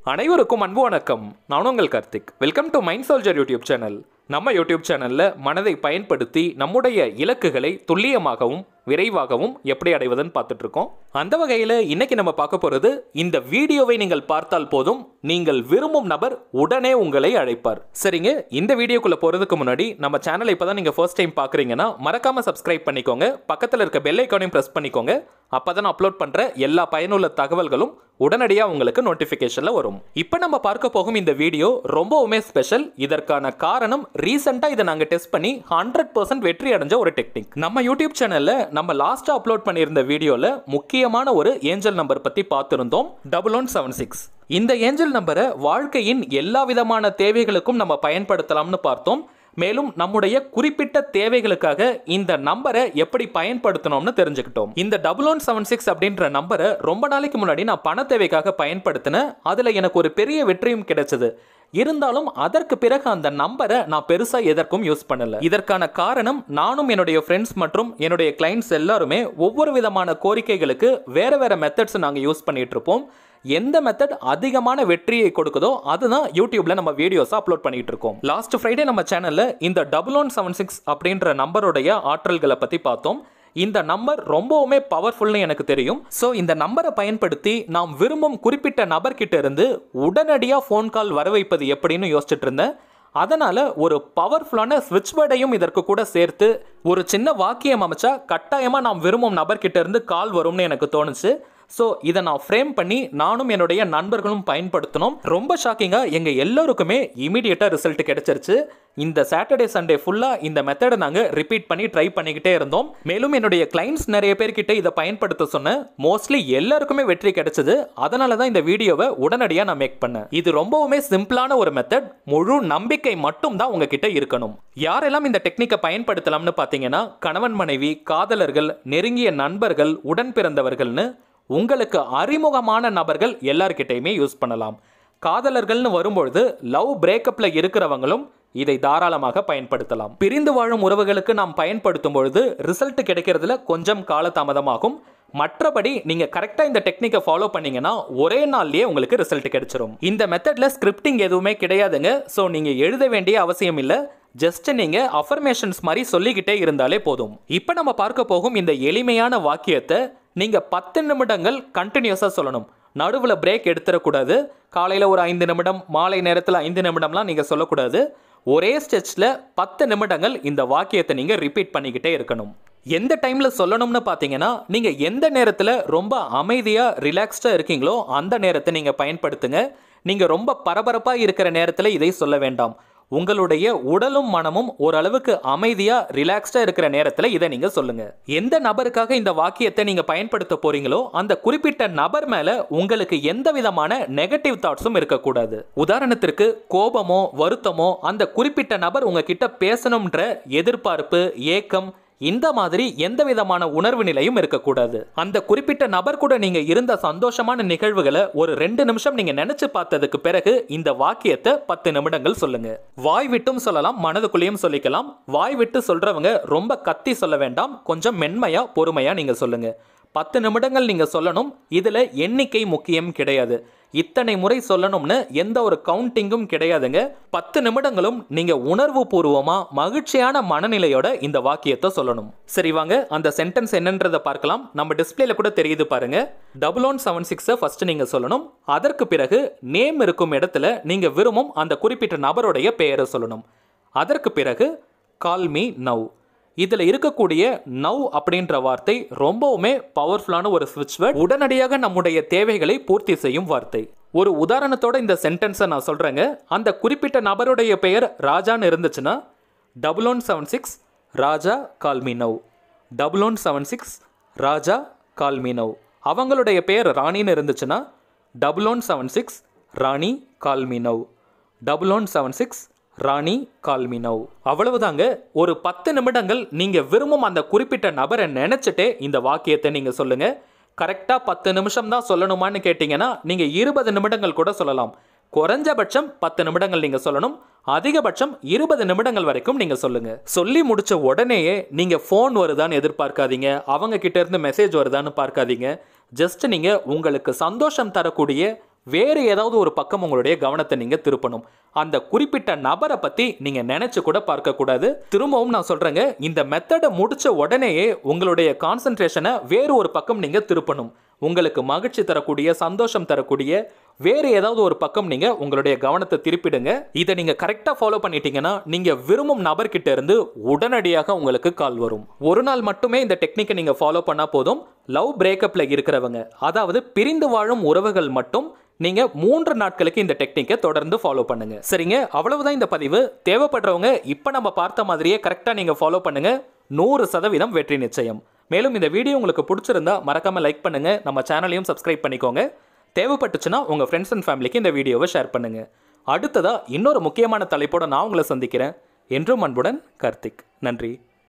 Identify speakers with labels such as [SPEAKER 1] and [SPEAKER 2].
[SPEAKER 1] அனைவருக்கும் அன்பு வணக்கம் நான் உங்கள் Karthik welcome to mind soldier YouTube channel நம்ம யூடியூப் சேனலில் மனதை பயன்படுத்தி நம்முடைய இலக்குகளை துல்லியமாகவும் விரைவாகவும் எப்படி அடைவதுன்னு பார்த்துட்டு இருக்கோம் அந்த வகையில் இன்னைக்கு நம்ம பார்க்க போகிறது இந்த வீடியோவை நீங்கள் பார்த்தால் போதும் நீங்கள் விரும்பும் நபர் உடனே உங்களை அழைப்பார் சரிங்க இந்த வீடியோக்குள்ள போகிறதுக்கு முன்னாடி நம்ம சேனலை இப்போ தான் நீங்கள் ஃபர்ஸ்ட் டைம் பார்க்குறீங்கன்னா மறக்காம சப்ஸ்கிரைப் பண்ணிக்கோங்க பக்கத்தில் இருக்க பெல் ஐக்கானையும் ப்ரெஸ் பண்ணிக்கோங்க அப்போ தான் அப்லோட் பண்ணுற எல்லா பயனுள்ள தகவல்களும் உடனடியாக உங்களுக்கு நோட்டிஃபிகேஷனில் வரும் இப்போ நம்ம பார்க்க போகும் இந்த வீடியோ ரொம்பவுமே ஸ்பெஷல் இதற்கான காரணம் ரீசெண்டாக இதை நாங்கள் டெஸ்ட் பண்ணி ஹண்ட்ரட் பர்சன்ட் வெற்றி அடைஞ்ச ஒரு டெக்னிக் நம்ம யூடியூப் சேனலில் நம்ம லாஸ்ட்டாக அப்லோட் பண்ணியிருந்த வீடியோவில் முக்கியமான ஒரு ஏஞ்சல் நம்பர் பற்றி பார்த்துருந்தோம் டபுள் ஒன் செவன் சிக்ஸ் இந்த ஏஞ்சல் நம்பரை வாழ்க்கையின் எல்லா விதமான தேவைகளுக்கும் நம்ம பயன்படுத்தலாம்னு பார்த்தோம் மேலும் நம்முடைய குறிப்பிட்ட தேவைகளுக்காக இந்த நம்பரை எப்படி பயன்படுத்தணும்னு தெரிஞ்சுக்கிட்டோம் இந்த டபுள் ஒன் செவன் சிக்ஸ் அப்படின்ற நம்பரை ரொம்ப நாளைக்கு முன்னாடி நான் பண தேவைக்காக பயன்படுத்தினேன் அதில் எனக்கு ஒரு பெரிய வெற்றியும் கிடைச்சது இருந்தாலும் அதற்கு பிறகு அந்த நம்பரை நான் பெருசாக எதற்கும் யூஸ் பண்ணல இதற்கான காரணம் நானும் என்னுடைய ஃப்ரெண்ட்ஸ் மற்றும் என்னுடைய கிளைண்ட்ஸ் எல்லாருமே ஒவ்வொரு விதமான கோரிக்கைகளுக்கு வேற வேற மெத்தட்ஸ் நாங்கள் யூஸ் பண்ணிட்டு இருப்போம் எந்த மெத்தட் அதிகமான வெற்றியை கொடுக்குதோ அதுதான் யூடியூப்ல நம்ம வீடியோஸ் அப்லோட் பண்ணிட்டு இருக்கோம் லாஸ்ட் ஃப்ரைடே நம்ம சேனல்ல இந்த டபுள் ஒன் செவன் சிக்ஸ் அப்படின்ற நம்பருடைய ஆற்றல்களை பத்தி பார்த்தோம் இந்த நம்பர் ரொம்பவுமே பவர்ஃபுல்னு எனக்கு தெரியும் ஸோ இந்த நம்பரை பயன்படுத்தி நாம் விரும்பும் குறிப்பிட்ட நபர்கிட்ட இருந்து உடனடியாக ஃபோன் கால் வர வைப்பது எப்படின்னு யோசிச்சுட்டு இருந்தேன் அதனால் ஒரு பவர்ஃபுல்லான ஸ்விட்ச் வேர்டையும் இதற்கு கூட சேர்த்து ஒரு சின்ன வாக்கியம் அமைச்சா கட்டாயமாக நாம் விரும்பும் நபர்கிட்ட இருந்து கால் வரும்னு எனக்கு தோணுச்சு ஸோ இதை நான் ஃப்ரேம் பண்ணி நானும் என்னுடைய நண்பர்களும் பயன்படுத்தினோம் ரொம்ப ஷாக்கிங்காக எங்கள் எல்லோருக்குமே இமீடியட்டாக ரிசல்ட் கிடைச்சிருச்சு இந்த சாட்டர்டே சண்டே ஃபுல்லாக இந்த மெத்தடை நாங்கள் ரிப்பீட் பண்ணி ட்ரை பண்ணிக்கிட்டே இருந்தோம் மேலும் என்னுடைய கிளைண்ட்ஸ் நிறைய பேர்கிட்ட இதை பயன்படுத்த சொன்னேன் மோஸ்ட்லி எல்லாருக்குமே வெற்றி கிடைச்சது அதனால தான் இந்த வீடியோவை உடனடியாக நான் மேக் பண்ணேன் இது ரொம்பவுமே சிம்பிளான ஒரு மெத்தட் முழு நம்பிக்கை மட்டும் தான் உங்ககிட்ட இருக்கணும் யாரெல்லாம் இந்த டெக்னிக்கை பயன்படுத்தலாம்னு பார்த்தீங்கன்னா கணவன் மனைவி காதலர்கள் நெருங்கிய நண்பர்கள் உடன் பிறந்தவர்கள்னு உங்களுக்கு அறிமுகமான நபர்கள் எல்லார்கிட்டையுமே யூஸ் பண்ணலாம் காதலர்கள்னு வரும்பொழுது லவ் பிரேக்கப்பில் இருக்கிறவங்களும் இதை தாராளமாக பயன்படுத்தலாம் பிரிந்து வாழும் உறவுகளுக்கு நாம் பயன்படுத்தும் பொழுது ரிசல்ட் கிடைக்கிறதுல கொஞ்சம் காலதாமதமாகும் மற்றபடி நீங்க கரெக்டா இந்த டெக்னிக்கை ஃபாலோ பண்ணீங்கன்னா ஒரே நாள்லயே உங்களுக்கு ரிசல்ட் கிடைச்சிரும் இந்த மெத்தட்ல ஸ்கிரிப்டிங் எதுவுமே கிடையாதுங்க ஸோ நீங்க எழுத வேண்டிய அவசியம் இல்லை ஜஸ்ட் நீங்க அஃபர்மேஷன்ஸ் மாதிரி சொல்லிக்கிட்டே இருந்தாலே போதும் இப்போ நம்ம பார்க்க போகும் இந்த எளிமையான வாக்கியத்தை நீங்க பத்து நிமிடங்கள் கண்டினியூஸா சொல்லணும் நடுவில் பிரேக் எடுத்துடக்கூடாது காலையில் ஒரு ஐந்து நிமிடம் மாலை நேரத்தில் ஐந்து நிமிடம்லாம் நீங்கள் சொல்லக்கூடாது ஒரே ஸ்டெச்சில் பத்து நிமிடங்கள் இந்த வாக்கியத்தை நீங்கள் ரிப்பீட் பண்ணிக்கிட்டே இருக்கணும் எந்த டைமில் சொல்லணும்னு பார்த்தீங்கன்னா நீங்கள் எந்த நேரத்தில் ரொம்ப அமைதியாக ரிலாக்ஸ்டாக இருக்கீங்களோ அந்த நேரத்தை நீங்கள் பயன்படுத்துங்க நீங்கள் ரொம்ப பரபரப்பாக இருக்கிற நேரத்தில் இதை சொல்ல வேண்டாம் உங்களுடைய உடலும் மனமும் ஓரளவுக்கு அமைதியா ரிலாக்ஸ்டா இருக்கிற நேரத்துல இதை நீங்க சொல்லுங்க எந்த நபருக்காக இந்த வாக்கியத்தை நீங்க பயன்படுத்த போறீங்களோ அந்த குறிப்பிட்ட நபர் மேல உங்களுக்கு எந்த விதமான நெகட்டிவ் தாட்ஸும் இருக்கக்கூடாது உதாரணத்திற்கு கோபமோ வருத்தமோ அந்த குறிப்பிட்ட நபர் உங்ககிட்ட பேசணும்ன்ற எதிர்பார்ப்பு ஏக்கம் இந்த மாதிரி எந்த விதமான உணர்வு நிலையும் இருக்கக்கூடாது அந்த குறிப்பிட்ட நபர் கூட நீங்க இருந்த சந்தோஷமான நிகழ்வுகளை ஒரு ரெண்டு நிமிஷம் நீங்க நினைச்சு பார்த்ததுக்கு பிறகு இந்த வாக்கியத்தை பத்து நிமிடங்கள் சொல்லுங்க வாய் விட்டும் சொல்லலாம் மனதுக்குள்ளேயும் சொல்லிக்கலாம் வாய் விட்டு சொல்றவங்க ரொம்ப கத்தி சொல்ல வேண்டாம் கொஞ்சம் மென்மையா பொறுமையா நீங்க சொல்லுங்க பத்து நிமிடங்கள் நீங்க சொல்லணும் இதுல எண்ணிக்கை முக்கியம் கிடையாது இத்தனை முறை சொல்லணும்னு எந்த ஒரு கவுண்டிங்கும் கிடையாதுங்க பத்து நிமிடங்களும் நீங்க உணர்வு பூர்வமா மகிழ்ச்சியான மனநிலையோட இந்த வாக்கியத்தை சொல்லணும் சரி வாங்க அந்த சென்டென்ஸ் என்னன்றதை பார்க்கலாம் நம்ம டிஸ்பிளேல கூட தெரியுது பாருங்க டபுள் ஒன் செவன் சிக்ஸை ஃபர்ஸ்ட் நீங்க சொல்லணும் அதற்கு பிறகு நேம் இருக்கும் இடத்துல நீங்க விரும்பும் அந்த குறிப்பிட்ட நபருடைய பெயரை சொல்லணும் அதற்கு பிறகு கால் மீ நவ் இதில் இருக்கக்கூடிய நவ் அப்படின்ற வார்த்தை ரொம்பவுமே பவர்ஃபுல்லான ஒரு ஸ்விட்ச் வேர்ட் உடனடியாக நம்முடைய தேவைகளை பூர்த்தி செய்யும் வார்த்தை ஒரு உதாரணத்தோட இந்த சென்டென்ஸை நான் சொல்கிறேங்க அந்த குறிப்பிட்ட நபருடைய பெயர் ராஜான்னு இருந்துச்சுன்னா double one seven six Raja call me now double one seven six Raja call me now அவங்களுடைய பெயர் ராணின்னு இருந்துச்சுன்னா double one seven six Rani call me now double one seven six Rani call me now அவ்வளவுதாங்க ஒரு பத்து நிமிடங்கள் நீங்க விரும்பும் அந்த குறிப்பிட்ட நபரை நினைச்சிட்டே இந்த வாக்கியத்தை நீங்க சொல்லுங்க கரெக்டா பத்து நிமிஷம் தான் சொல்லணுமான்னு கேட்டீங்கன்னா நீங்க இருபது நிமிடங்கள் கூட சொல்லலாம் குறைஞ்சபட்சம் பத்து நிமிடங்கள் நீங்க சொல்லணும் அதிகபட்சம் இருபது நிமிடங்கள் வரைக்கும் நீங்க சொல்லுங்க சொல்லி முடிச்ச உடனேயே நீங்க ஃபோன் வருதான்னு எதிர்பார்க்காதீங்க அவங்க கிட்ட இருந்து மெசேஜ் வருதான்னு பார்க்காதீங்க ஜஸ்ட் நீங்க உங்களுக்கு சந்தோஷம் தரக்கூடிய வேறு ஏதாவது ஒரு பக்கம் உங்களுடைய கவனத்தை நீங்க திருப்பணும் அந்த குறிப்பிட்ட நபரை பத்தி நீங்க நினைச்சு கூட பார்க்க கூடாது திரும்பவும் நான் சொல்றேங்க இந்த மெத்தடை முடிச்ச உடனேயே உங்களுடைய கான்சென்ட்ரேஷனை வேறு ஒரு பக்கம் நீங்க திருப்பணும் உங்களுக்கு மகிழ்ச்சி தரக்கூடிய சந்தோஷம் தரக்கூடிய வேறு ஏதாவது ஒரு பக்கம் நீங்க உங்களுடைய கவனத்தை திருப்பிடுங்க இதை நீங்க கரெக்டா ஃபாலோ பண்ணிட்டீங்கன்னா நீங்க விரும்பும் நபர்கிட்ட இருந்து உடனடியாக உங்களுக்கு கால் வரும் ஒரு நாள் மட்டுமே இந்த டெக்னிக்கை நீங்க ஃபாலோ பண்ணா போதும் லவ் பிரேக்கப்ல இருக்கிறவங்க அதாவது பிரிந்து வாழும் உறவுகள் மட்டும் நீங்க மூன்று நாட்களுக்கு இந்த டெக்னிக்கை தொடர்ந்து ஃபாலோ பண்ணுங்க சரிங்க அவ்வளவுதான் இந்த பதிவு தேவைப்படுறவங்க இப்போ நம்ம பார்த்த மாதிரியே கரெக்டாக நீங்க ஃபாலோ பண்ணுங்க நூறு சதவீதம் வெற்றி நிச்சயம் மேலும் இந்த வீடியோ உங்களுக்கு பிடிச்சிருந்தா மறக்காம லைக் பண்ணுங்க நம்ம சேனலையும் சப்ஸ்கிரைப் பண்ணிக்கோங்க தேவைப்பட்டுச்சுன்னா உங்க ஃப்ரெண்ட்ஸ் அண்ட் ஃபேமிலிக்கு இந்த வீடியோவை ஷேர் பண்ணுங்க அடுத்ததா இன்னொரு முக்கியமான தலைப்போட நான் உங்களை சந்திக்கிறேன் என்றும் அன்புடன் கார்த்திக் நன்றி